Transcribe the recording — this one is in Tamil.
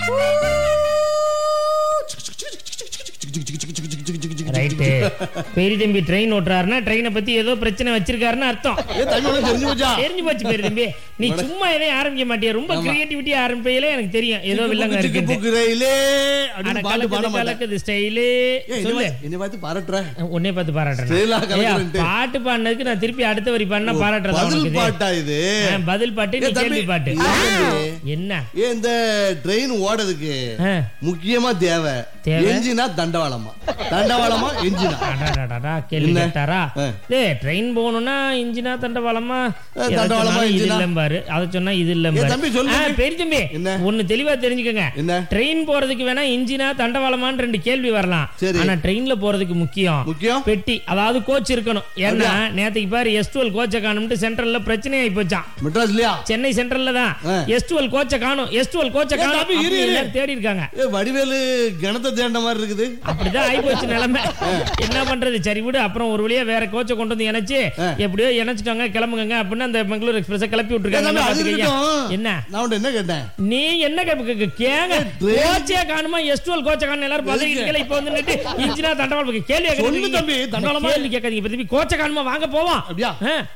ரைட்டு பெரிய தம்பி ட்ரெயின் ஓட்டுறாருன்னா ட்ரெயினை பத்தி ஏதோ பிரச்சனை வச்சிருக்காருன்னு அர்த்தம் ஏ தம்பி உனக்கு தெரிஞ்சு போச்சா தெரிஞ்சு போச்சு பெரிய தம்பி நீ சும்மா எதையும் ஆரம்பிக்க மாட்டியா ரொம்ப கிரியேட்டிவிட்டி ஆரம்பிக்கல எனக்கு தெரியும் ஏதோ வில்லங்க சிக்கு இருக்கு புக்கு ரயிலே அப்படின்னு பாட்டு பாட மாட்டேன் கலக்குது ஸ்டைலு ஏய், சொல்லு என்னை என்னை பார்த்து பாராட்டுற உன்னை பார்த்து ஸ்டைலா பாராட்டுறேன் கலக்குறேன்ட்டு. பாட்டு பாடினதுக்கு நான் திருப்பி அடுத்த வரி பாடினா பாராட்டுறதா பதில் உனக்கு இது? பாட்டா இது ஆ, பதில் பாட்டு ஏ, நீ தம்பி, கேள்வி பாட்டு இல்ல தம்பி. என்ன ஏ இந்த ட்ரெயின் ஓடுறதுக்கு ஆ, முக்கியமா தேவை தேவை? என்ஜினா தண்டவாளமா தண்டவாளமா என்ஜினா அடாடாடாடா, கேள்வி என்ன? கேட்டாரா ஆ. டேய் ட்ரெயின் போகணும்னா இன்ஜினா தண்டவாளமா ஆ, எதை தண்டவாளமா, சொன்னாலும் இது இன்ஜினா? இல்லம்பாரு அதை சொன்னா இது ஏ, இல்லம்பாரு தம்பி, சொல்லு ஆ, தம்பி. பெரிய தம்பி என்ன? ஒன்னு தெளிவா தெரிஞ்சுக்கங்க என்ன ட்ரெயின் போறதுக்கு வேணா இன்ஜினா தண்டவாளமான்னு ரெண்டு கேள்வி வரலாம் சரி. ஆனா ட்ரெயின்ல போறதுக்கு முக்கியம் முக்கியம் பெட்டி அதாவது கோச் இருக்கணும் ஏன்னா நேத்துக்கு பாரு எஸ் டுவெல் கோச்சை காணும்ட்டு சென்ட்ரல்ல பிரச்சனை ஆகி போச்சான் மெட்ராஸ்லயா சென்னை சென்ட்ரல்ல தான் ஆ. எஸ் டுவெல் கோச்சை காணும் எஸ் டுவெல் கோச்சை ஏ, காணும் தம்பி, இரு, அப்படி இரு. எல்லாரும் தேடி இருக்காங்க ஏ வடிவேலு கிணத்தை தேண்ட மாதிரி இருக்குது அப்படிதான் ஆயிப்போச்சு நிலைமை என்ன பண்றது சரி விடு அப்புறம் ஒரு வழியா வேற கோச்சை கொண்டு வந்து இணைச்சு எப்படியோ இணைச்சிட்டாங்க கிளம்புங்க அப்படின்னு அந்த பெங்களூர் எக்ஸ்பிரஸ் கிளப்பி ஏ, விட்டுருக்காங்க தம்பி, நல்லா அது பாத்துக்கய்யா. இருக்கட்டும். என்ன நான் உன்ட்ட என்ன கேட்டேன் நீ என்ன கேப்ப- கே- கேங்க train- கோச்சே காணுமா எஸ் டுவெல் கோச்சை காணும் எல்லாரும் பாத்துக்கிட்டு இருக்கீங்களா? இப்ப வந்து நின்னுட்டு இன்ஜினா தண்டவாளம் கேள்வி சொல்லு கேட்கறீங்க தம்பி, தண்டவாளமா? கேள்வி கேட்காதீங்க இப்ப திருப்பி கோச்சை காணுமா வாங்க போவோம் அப்படியா ஆ.